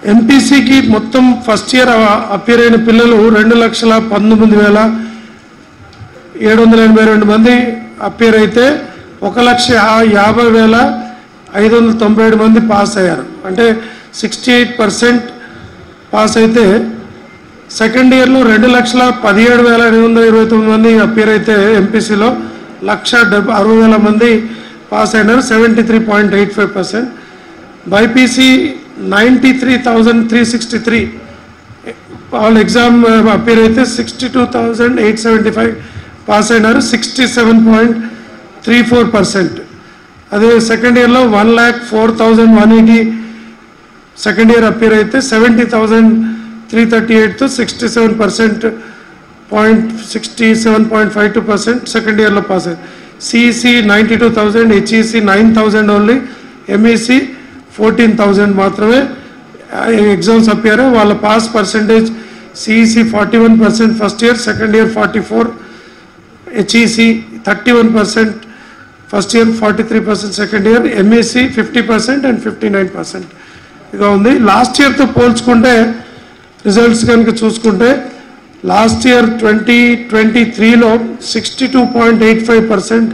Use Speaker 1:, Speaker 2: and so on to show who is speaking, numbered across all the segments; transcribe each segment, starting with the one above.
Speaker 1: ఎంపీసీకి మొత్తం first year appear అయిన పిల్లలు రెండు లక్షల పంతొమ్మిది వేల ఏడు వందల ఎనభై రెండు మంది అపేర్ అయితే ఒక లక్ష యా- యాభై వేల ఐదు వందల తొంభై ఏడు మంది పాస్ అయ్యారు అంటే సిక్స్టీ ఎయిట్ పర్సెంట్ పాస్ అయితే సెకండ్ ఇయర్లో రెండు లక్షల పదిహేడు వేల ఎనిమిది వందల ఇరవై తొమ్మిది మంది అపేర్ అయితే ఎంపీసీలో లక్ష డెబ్బై అరవై వేల మంది పాస్ అయినారు seventy three point eight five percent BiPC ninety three thousand three sixty three వాళ్ళ ఎగ్జామ్ అపేర్ అయితే sixty two thousand eight seventy five pass అయినారు sixty seven point three four percent అదే సెకండ్ ఇయర్లో one lakh four thousand one eighty second year appear అయితే seventy thousand three thirty ఎయిట్తో sixty seven percent point sixty seven point five two percent second ఇయర్లో pass అయ్యారు CEC ninety two thousand HEC nine thousand only MEC fourteen thousand మాత్రమే exams అప్పారు వాళ్ళ pass percentage CEC forty one percent first year second year forty four HEC thirty one percent first year forty three percent second year MEC fifty percent and fifty nine percent ఇక ఉంది last ఇయర్తో పోల్చుకుంటే results కనుక చూసుకుంటే last year twenty twenty త్రీలో sixty two point eight five percent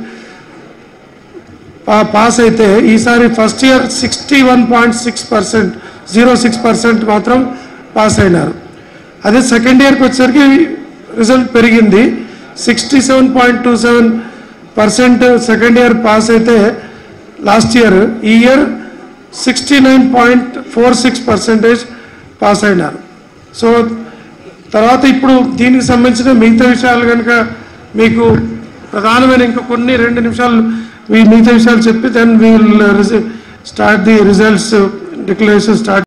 Speaker 1: pass అయితే ఈసారి first year sixty one point six percent zero six percent మాత్రం పాస్ అయినారు అదే సెకండ్ ఇయర్కి వచ్చేసరికి రిజల్ట్ పెరిగింది sixty seven point two seven percent second year pass అయితే లాస్ట్ ఇయర్ ఈ year sixty nine point four six percentage pass అయినారు so తర్వాత ఇప్పుడు దీనికి సంబంధించిన మిగతా విషయాలు కనుక మీకు ప్రధానమైన ఇంకా కొన్ని రెండు నిమిషాలు ఈ మిగతా విషయాలు చెప్పి then we'll start the results declaration start